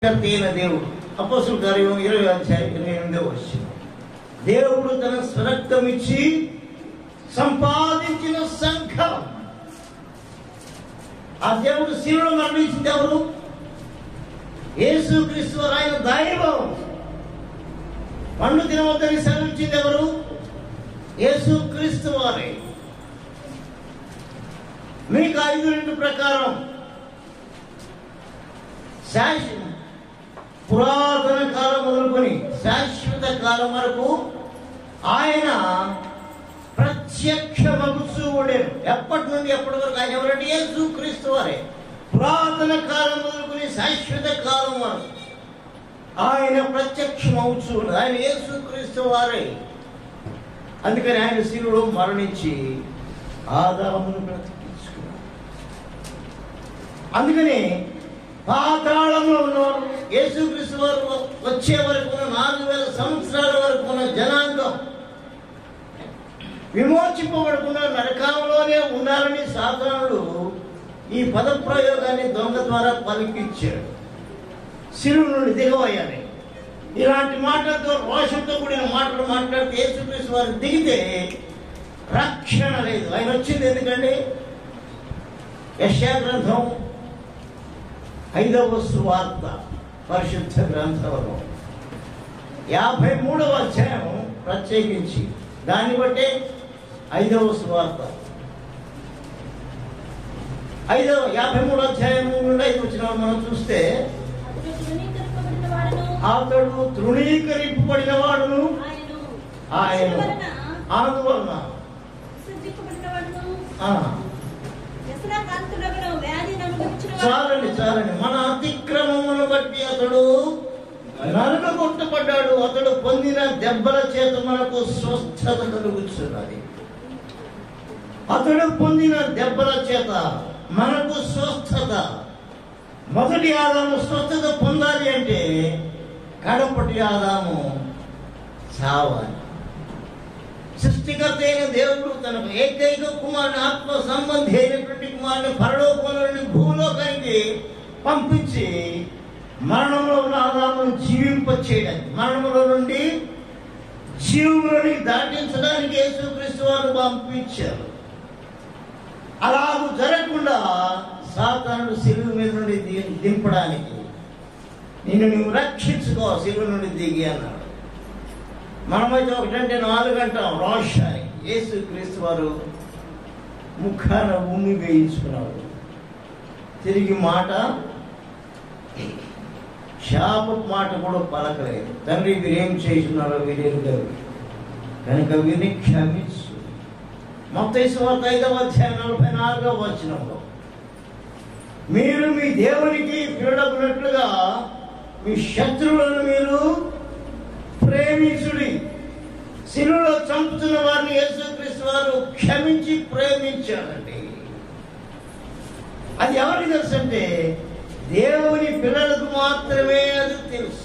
అయిన దేవుడు అపోసుల కార్యం ఇరవై అధ్యాయం ఇరవై ఎనిమిదో వచ్చిన దేవుడు తన స్వరక్తం ఇచ్చి సంపాదించిన సంఘం ఆ దేవుడు శిలువలో మరణించింది ఎవరు యేసు క్రీస్తు ఆయన దైవం పండు తినవద్దని సెలవిచ్చింది ఎవరు యేసు క్రీస్తు వారే మీకు ఐదు రెండు ప్రకారం శాశ్వత పురాతన కాలం మొదలుకొని శాశ్వత కాలం వరకు ఆయన ప్రత్యక్ష వగుచూ ఉండేను ఎప్పటి నుండి ఎప్పటి వరకు ఆయన ఎవరంటే యేసు క్రీస్తు వారే పురాతన కాలం మొదలుకొని శాశ్వత కాలం వరకు ఆయన ప్రత్యక్షం అవుచూ ఉన్నాడు. ఆయన యేసు క్రీస్తు వారే అందుకని ఆయన శిలువలో మరణించి ఆదామును బ్రతికించుకున్నాడు అందుకని పాతాళంలో ఉన్నవారు యేసుక్రీస్తు వారు వచ్చే వరకు ఉన్న నాలుగు వేల సంవత్సరాల వరకు ఉన్న జనాంగం విమోచింపబడకుండా నరకంలోనే ఉండాలని సాధారణుడు ఈ పద ప్రయోగాన్ని దొంగ ద్వారా పలికించాడు శిలువు నుండి దిగవయ్యాలి ఇలాంటి మాటలతో రోషంతో కూడిన మాటలు మాట్లాడితే యేసుక్రీస్తు వారు దిగితే రక్షణ లేదు ఆయన వచ్చింది ఎందుకండి యశా గ్రంథం ఐదవ సువార్త పరిశుద్ధ గ్రంథంలో యాభై మూడవ అధ్యాయం ప్రత్యేకించి దాన్ని బట్టే ఐదవ సువార్త ఐదవ యాభై మూడవ అధ్యాయం నుండి ఐదు వచ్చిన మనం చూస్తే అతడు తృణీకరింపబడిన వాడును అతడు తృణీకరింపబడిన వాడును ఆయను ఆయన వలన అందువలన విసర్జింపబడిన వాడును ఆ, వ్యసనకాంతుడగను వ్యాధిని అనుభవించిన చాలండి చాలండి మన అతిక్రమమును బట్టి అతడు నలుగగొట్టబడ్డాడు అతడు పొందిన దెబ్బల చేత మనకు స్వస్థత కలుగుతున్నది అతడు పొందిన దెబ్బల చేత మనకు స్వస్థత మొదటి ఆదాము స్వస్థత పొందాలి అంటే కడపటి ఆదాము చావాలి సృష్టికర్త అయిన దేవుడు తనకు ఏకైక కుమారుని ఆత్మ సంబంధి అయినటువంటి కుమారుని పరలోకంలో నుండి భూలోకానికి పంపించి మరణంలో ఉన్న ఆదామును జీవింప చేయడానికి మరణంలో నుండి జీవులని దాటించడానికి యేసుక్రీస్తు వారు పంపించారు అలాగూ జరగకుండా సాతానుడు సిలువు మీద నుండి ది- దింపడానికి నిన్ను నువ్వు రక్షించుకో సిలువు నుండి దిగి అన్నాడు మనమైతే ఒకటంటే నాలుగు అంటాం రోషాని యేసు క్రీస్తు వారు ముఖాన ఉమ్మి వేయించుకున్నాడు తిరిగి మాట శాప మాట కూడా పలకలేదు తండ్రి వీరేం చేస్తున్నారో వీరేం గారు కనుక వీరిని క్షమించు మొత్తం సువార్త ఐదవ అధ్యాయం నలభై నాలుగవ వచనంలో మీరు మీ దేవునికి పిల్లడకున్నట్లుగా మీ శత్రువులను మీరు ప్రేమించుడి శిలువలో చంపుతున్న వారిని యేసుక్రీస్తు వారు క్షమించి ప్రేమించాడండి అది ఎవరికి తెలుసు అంటే దేవుని పిల్లలకు మాత్రమే అది తెలుసు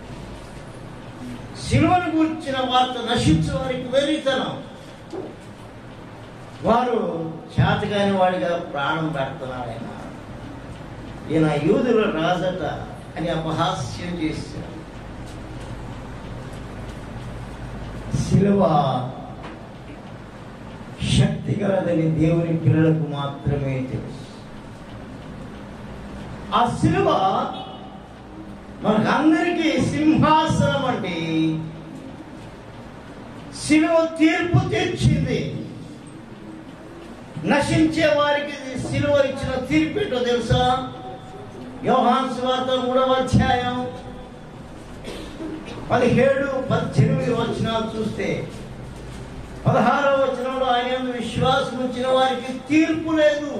శిలువను గురించిన వార్త నశించే వారికి వెరితనం వారు చేతగాని వాడిగా ప్రాణం పెడుతున్నాడు ఆయన ఈయన యూదుల రాజట అని అపహాస్యం చేశారు శిలువ శక్తి గలదని దేవుని పిల్లలకు మాత్రమే తెలుసు ఆ శిలువ మనకందరికీ సింహాసనం అండి శిలువ తీర్పు తీర్చింది నశించే వారికి శిలువ ఇచ్చిన తీర్పు ఏంటో తెలుసా యోహాన్ సువార్త మూడవ అధ్యాయం పదిహేడు పద్దెనిమిది వచనాలు చూస్తే పదహారవ వచనంలో ఆయన యందు విశ్వాసం ఉంచిన వారికి తీర్పు లేదు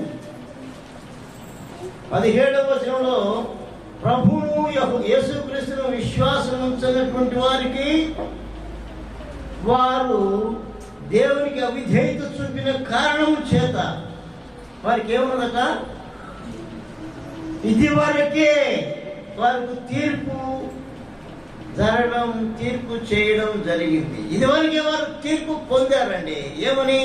పదిహేడవ వచనంలో ప్రభువును యహో- యేసుక్రీస్తును విశ్వాసం ఉంచినటువంటి వారికి వారు దేవునికి అవిధేయత చూపిన కారణం చేత వారికి ఏమన్నదట ఇది వరకే వారికి తీర్పు జరగడం తీర్పు చేయడం జరిగింది ఇదివరకే వారు తీర్పు పొందారండి ఏమని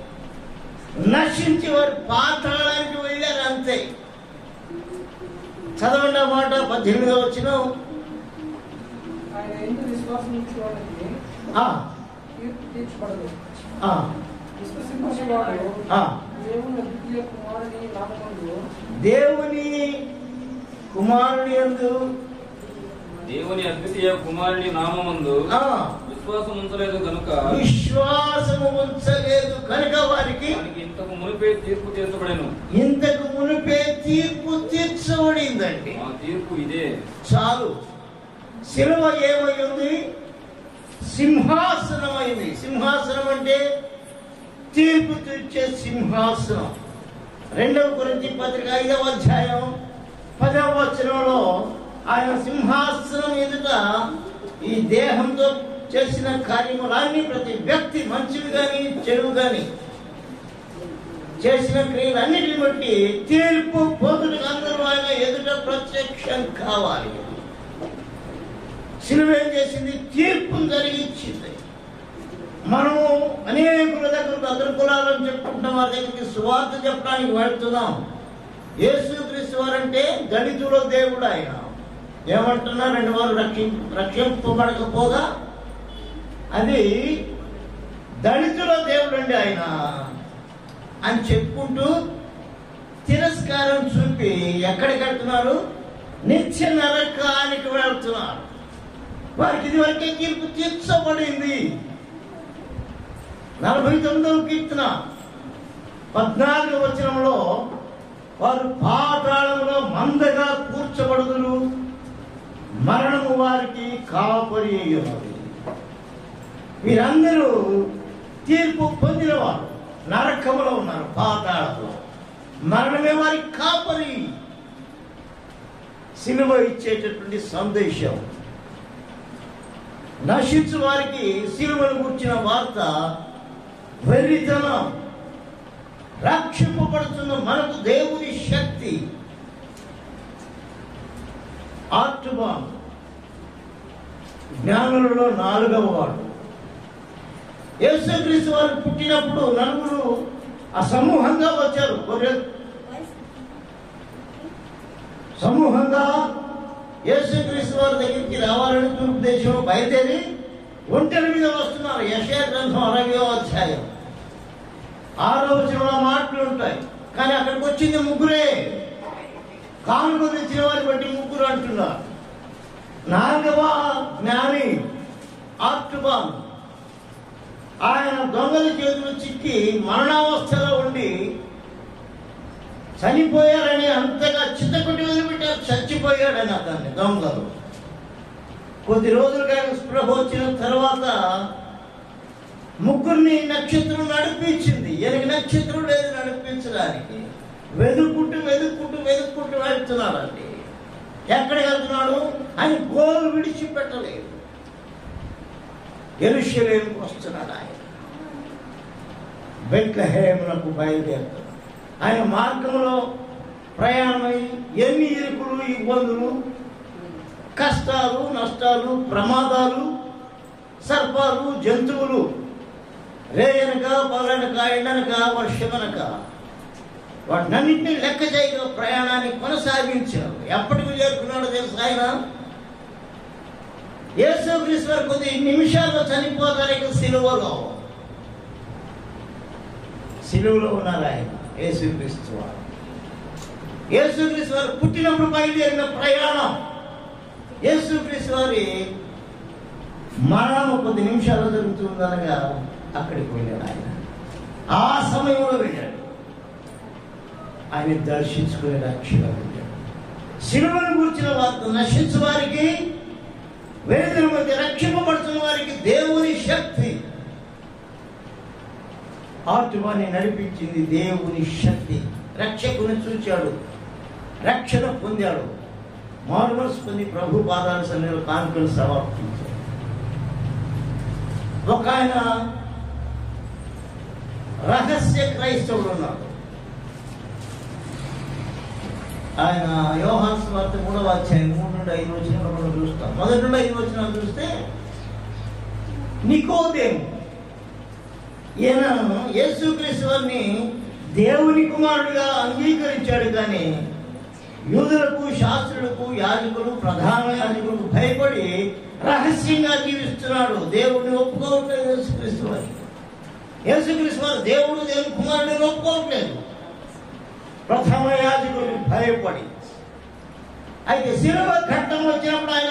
నశించి వారు పాతాళానికి వెళ్ళారు అంతే చదవండి ఆ మాట పద్దెనిమిదో వచ్చిన ఆయన ఎందుకు విశ్వాసం ఉంచుకోవడానికి తీర్పు తీర్చబడదు విశ్వసించేవాడు దేవుని ద్వితీయ కుమారుని నామమందు దేవుని కుమారుని యందు దేవుని అద్వితీయ కుమారుని నామమందు ఆ, విశ్వాసం ఉంచలేదు కనుక విశ్వాసము ఉంచలేదు కనుక వారికి వానికి ఇంతకు మునిపే తీర్పు తీర్చబడెను ఇంతకు మునిపే తీర్పు తీర్చబడిందండి ఆ తీర్పు ఇదే చాలు శిలువ ఏమై ఉంది సింహాసనం అయింది సింహాసనం అంటే తీర్పు తీర్చే సింహాసనం రెండవ గురించి పత్రిక ఐదవ అధ్యాయం పదవ వచనంలో ఆయన సింహాసనం ఎదుట ఈ దేహంతో చేసిన కార్యములన్నీ ప్రతి వ్యక్తి మంచివి కానీ చెడువు కానీ చేసిన క్రియలన్నిటిని బట్టి తీర్పు పొందుటకు అందరూ ఆయన ఎదుట ప్రత్యక్షం కావాలి సిలువ ఏం చేసింది తీర్పును జరిగించింది మనము అనేకుల దగ్గరకు అగ్ర కులాలను చెప్పుకుంటాం వారి దగ్గరికి సువార్త చెప్పడానికి వెళ్తున్నాం యేసుక్రీస్తు వారంటే దళితుల దేవుడు ఆయన ఏమంటున్నారండి వారు రక్షి రక్షింపబడకపోగా అది దళితుల దేవుడు అండి ఆయన అని చెప్పుకుంటూ తిరస్కారం చూపి ఎక్కడికి వెళ్తున్నారు నిత్య నరకానికి వెళ్తున్నారు వారికి ఇదివరకే తీర్పు తీర్చబడింది నలభై తొమ్మిదవ కీర్తన పద్నాలుగు వచనంలో వారు పాతాళంలో మందగా కూర్చబడుదురు మరణము వారికి కాపరి అయి ఉన్నది వీరందరూ తీర్పు పొందినవారు నరకములో ఉన్నారు పాతాళంలో మరణమే వారికి కాపరి సినిమ ఇచ్చేటటువంటి సందేశం నశించు వారికి సిలువను కూర్చిన వార్త వెర్రితనం రక్షింపబడుతున్న మనకు దేవుని శక్తి ఆర్టుబాన్ జ్ఞానులలో నాలుగవ వాడు యేసుక్రీస్తు వారు పుట్టినప్పుడు నలుగురు ఆ సమూహంగా వచ్చారు గొర్రె సమూహంగా యేసుక్రీస్తు వారి దగ్గరికి రావాలని తూర్పు దేశంలో బయలుదేరి ఒంటరి మీద వస్తున్నారు యశయ గ్రంథం అరవయో అధ్యాయం ఆరో వచనంలో మాటలు ఉంటాయి కానీ అక్కడికి వచ్చింది ముగ్గురే కానుక తెచ్చిన వారి బట్టి ముగ్గురు అంటున్నారు నాలుగవ జ్ఞాని ఆర్టుబాన్ ఆయన దొంగల చేతులు చిక్కి మరణావస్థలో ఉండి చనిపోయారని అంతగా చిత్తకొట్టి వదిలిపెట్టారు చచ్చిపోయాడని అతన్ని దొంగలు కొద్ది రోజులుగా ఆయన స్పృహ వచ్చిన తర్వాత ముగ్గురిని నక్షత్రం నడిపించింది ఎనకి నక్షత్రం లేదు నడిపించడానికి వెతుక్కుంటూ వెతుక్కుంటూ వెతుక్కుంటూ వెళ్తున్నాడండి ఎక్కడికి వెళ్తున్నాడు ఆయన గోలు విడిచిపెట్టలేదు ఎరుషలేముకు వస్తున్నాడు ఆయన బెట్లహేమునకు బయలుదేరుతున్నాడు ఆయన మార్గంలో ప్రయాణమై ఎన్ని ఇరుకులు ఇబ్బందులు కష్టాలు నష్టాలు ప్రమాదాలు సర్పాలు జంతువులు రేయనక పగలనక ఎండనక వర్షమనక వాటినన్నింటినీ లెక్క చేయగా ప్రయాణాన్ని కొనసాగించారు ఎప్పటికి చేరుకున్నాడో తెలుసు ఆయన యేసుక్రీస్తు వారు కొద్ది నిమిషాల్లో చనిపోతానికి సిలువలో సిలువలో ఉన్నారు ఆయన యేసుక్రీస్తు వారు యేసుక్రీస్తు వారు పుట్టినప్పుడు బయలుదేరిన ప్రయాణం యేసుక్రీస్తు వారి మరణం కొద్ది నిమిషాల్లో జరుగుతుందనగా అక్కడికి వెళ్ళాడు ఆయన ఆ సమయంలో వెళ్ళాడు ఆయన దర్శించుకునే రక్షణ వెళ్ళాడు శిలువను కూర్చిన వార్త నశించు వారికి వేదన మధ్య రక్షింపబడుతున్న వారికి దేవుని శక్తి ఆత్మని నడిపించింది దేవుని శక్తి రక్షకుని చూచాడు రక్షణ పొందాడు మారుమనసు పొంది ప్రభు పాదాల సన్నిధిలో కానుకలు సమర్పించాడు ఒక ఆయన రహస్య క్రైస్తవుడు ఉన్నాడు ఆయన యోహాన్ స్వార్థ మూడవ అధ్యాయం మూడు నుండి ఐదు వచ్చిన మనం చూస్తాం మొదటి నుండి ఐదు వచ్చిన చూస్తే నికోదేము ఈయన యేసుక్రీస్తు వారిని దేవుని కుమారుడిగా అంగీకరించాడు కానీ యూదులకు శాస్త్రులకు యాజకులు ప్రధాన యాజకులకు భయపడి రహస్యంగా జీవిస్తున్నాడు దేవుడిని ఒప్పుకోవట్లేదు యేసుక్రీస్తు వారి యేసుక్రీస్తు వారు దేవుడు దేవుని కుమారుడిని ఒప్పుకోవట్లేదు ప్రథమ యాజకుడికి భయపడి అయితే శిలువ ఘట్టం వచ్చినప్పుడు ఆయన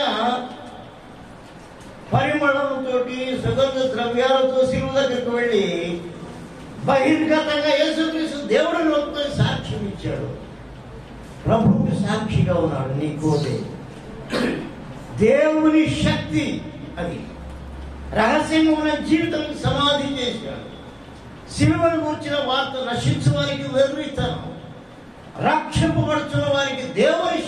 పరిమళంతో సుగంధ ద్రవ్యాలతో శిలువ దగ్గరికి వెళ్ళి బహిర్గతంగా యేసుక్రీస్తు దేవుడిని ఒప్పుకొని సాక్ష్యం ఇచ్చాడు ప్రభువుకి సాక్షిగా ఉన్నాడు నీ కోదే దేవుని శక్తి అది రహస్యంగా ఉన్న జీవితం సమాధి చేశాడు శిలువను కూర్చిన వార్త నశించు వారికి వెర్రితనం రక్షింపబడుతున్న వారికి దేవుని